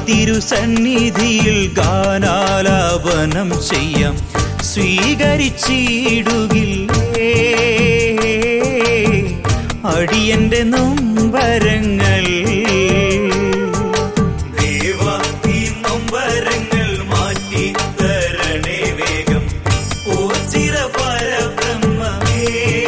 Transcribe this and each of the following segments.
തിരുസന്നിധിയിൽ ഗാനാലാപനം ചെയ്യാം സ്വീകരിച്ചിടുകില്ലേ അടിയന്റെ നൊമ്പരങ്ങൾ ദേവ ഈ നൊമ്പരങ്ങൾ മാറ്റി തരണേ വേഗം ഓ ചിര പരബ്രഹ്മമേ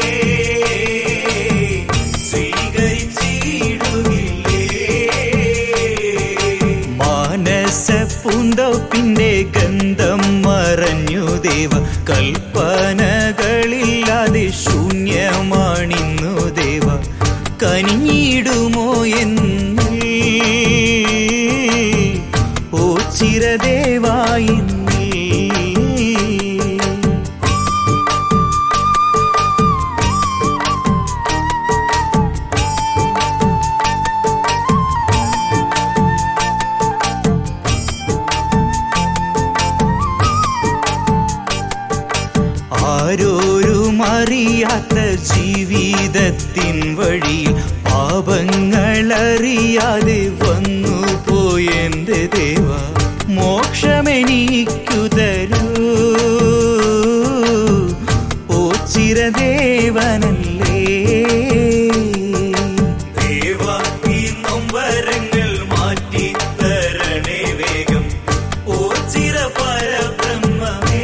സ്വീകരിച്ചിടുകില്ലേ മാനസ പൂന്തോപ്പിന്റെ ഗന്ധം മറഞ്ഞു ദേവ കൽപ്പനകളില്ലാതെ ശൂന്യമാണിന്നു ദേവ കനിഞ്ഞിടുമോ എന്ന് ഓ ചിരദേവായി ആരോരും അറിയാത്ത ജീവിതത്തിൻ വഴിയിൽ പാപങ്ങളറിയാതെ വന്നു പോയെന്റെ ദേവ മോക്ഷമെനിക്കു തരൂ ഓ ചിരദേവനല്ലേ ദേവ ഈ നൊമ്പരങ്ങൾ മാറ്റി തരണേ വേഗം ഓ ചിര പരബ്രഹ്മമേ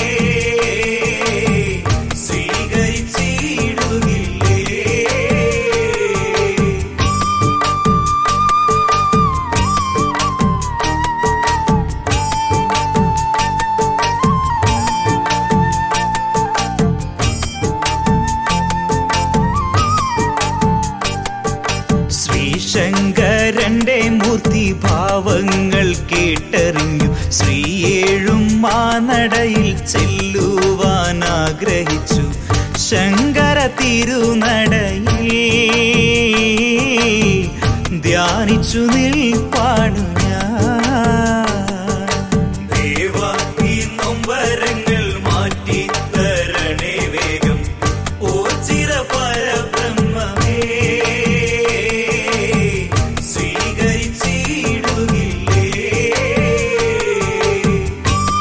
സ്വീകരിച്ചിടുകില്ലേ ശ്രീശങ്കരന്റെ മൂർത്തി ഭാവങ്ങൾ കേട്ടറിഞ്ഞു ശ്രീയേഴും മാനടയിൽ ചെല്ലുവാൻ ആഗ്രഹിച്ചു ശങ്കര തിരുനടയിൽ ധ്യാനിച്ചു നിൽപ്പാണു ഞാൻ ദേവ ഈ നൊമ്പരങ്ങൾ മാറ്റി തരണേ വേഗം ഓ ചിര പരബ്രഹ്മമേ സ്വീകരിച്ചിടുകില്ലേ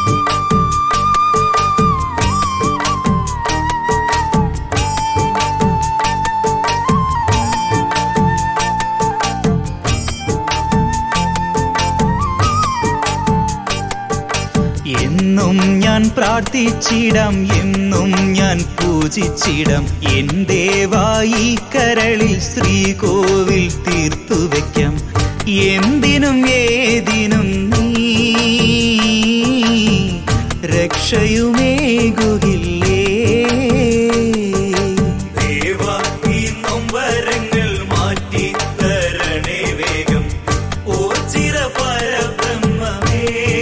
എന്നും ഞാൻ പ്രാർത്ഥിച്ചിടാം എന്നും ഞാൻ പൂജിച്ചിടാം എന്റെ വായി കരളിൽ ശ്രീകോവിൽ തീർത്തു വെക്കാം എന്തിനും ഏതിനും നീ രക്ഷയുമേകുകില്ലേ ദേവ ഈ നൊമ്പരങ്ങൾ മാറ്റി തരണേ വേഗം ഓ ചിര പരബ്രഹ്മമേ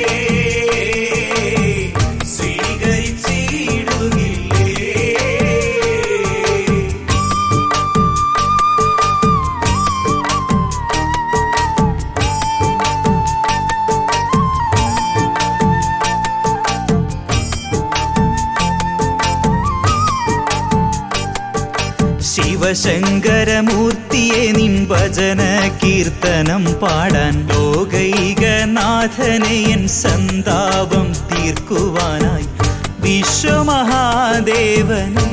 സ്വീകരിച്ചിടുകില്ലേ ശിവശങ്കരമൂർത്തിയെ നിൻ ഭജന കീർത്തനം പാടാൻ ലോകൈകനാഥനെ എൻ സന്താപം തീർക്കുവാനായി വിശ്വമഹാദേവനേ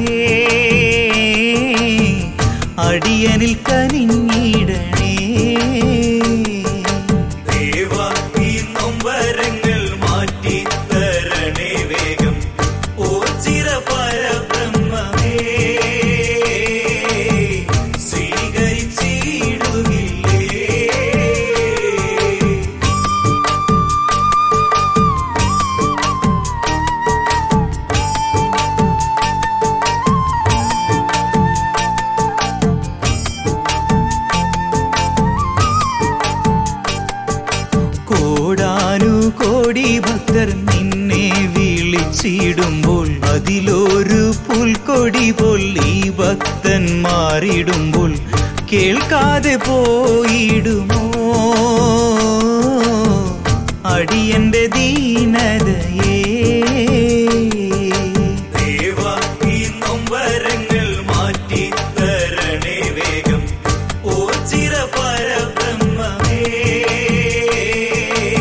അടിയനിൽ കനിഞ്ഞിടണേ ദേവ ഈ നൊമ്പരങ്ങൾ മാറ്റി തരണേ വേഗം ഓ ചിര പരബ്രഹ്മമേ സ്വീകരിച്ചിടുകില്ലേ കോടാനു കോടി ഭക്തർ നിന്നെ വിളിച്ചിടുമ്പോൾ അതിലൊരു പുൽക്കൊടി പോൽ ഈ ഭക്തൻ മാറിടുമ്പോൾ കേൾക്കാതെ പോയിടുമോ അടിയന്റെ ദീനതയേ ദേവ ഈ നൊമ്പരങ്ങൾ മാറ്റി തരണേ വേഗം ഓ ചിര പരബ്രഹ്മമേ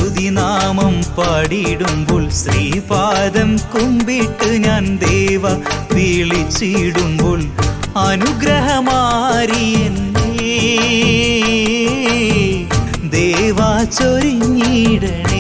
സ്തുതിനാമം പാടിയിടുമ്പോൾ ശ്രീപാദം കുമ്പിട്ട് ഞാൻ ദേവ വിളിച്ചിടുമ്പോൾ അനുഗ്രഹമാരിയെന്നേ ദേവാ ചൊരിഞ്ഞിടണേ